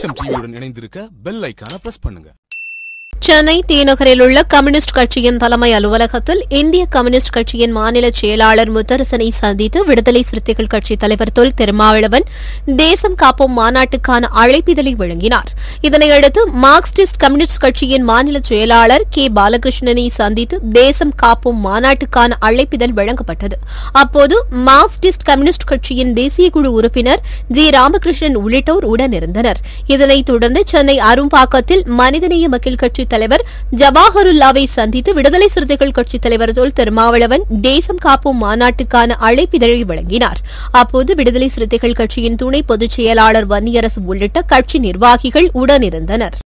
தேசம் டிவியுடன் இணைந்திருக்க பெல் ஐக்கான பிரஸ் பண்ணுங்க சென்னை தீநகரில் உள்ள கம்யூனிஸ்ட் கட்சியின் தலைமை அலுவலகத்தில் இந்திய கம்யூனிஸ்ட் கட்சியின் மாநில செயலாளர் முத்தரசனை சந்தித்து விடுதலை சிறுத்தைகள் கட்சித் தலைவர் தொல் திருமாவளவன் தேசம் காப்போம் மாநாட்டுக்கான அழைப்பிதழை வழங்கினார் இதனையடுத்து மார்க்சிஸ்ட் கம்யூனிஸ்ட் கட்சியின் மாநில செயலாளர் கே பாலகிருஷ்ணனை சந்தித்து தேசம் காப்போம் மாநாட்டுக்கான அழைப்பிதழ் வழங்கப்பட்டது அப்போது மார்க்சிஸ்ட் கம்யூனிஸ்ட் கட்சியின் தேசிய குழு உறுப்பினர் ஜி ராமகிருஷ்ணன் உள்ளிட்டோர் உடனிருந்தனர் இதனைத் தொடர்ந்து சென்னை அரும்பாக்கத்தில் மனிதநேய மக்கள் கட்சித் தலைவர் ஜவாஹருல்லாவை சந்தித்து விடுதலை சிறுத்தைகள் கட்சித் தலைவர் தொல் திருமாவளவன் தேசம் காப்போம் மாநாட்டுக்கான அழைப்பிதழை வழங்கினார் அப்போது விடுதலை சிறுத்தைகள் கட்சியின் துணை பொதுச் செயலாளர் வன்னியரசு உள்ளிட்ட கட்சி நிர்வாகிகள் உடனிருந்தனர்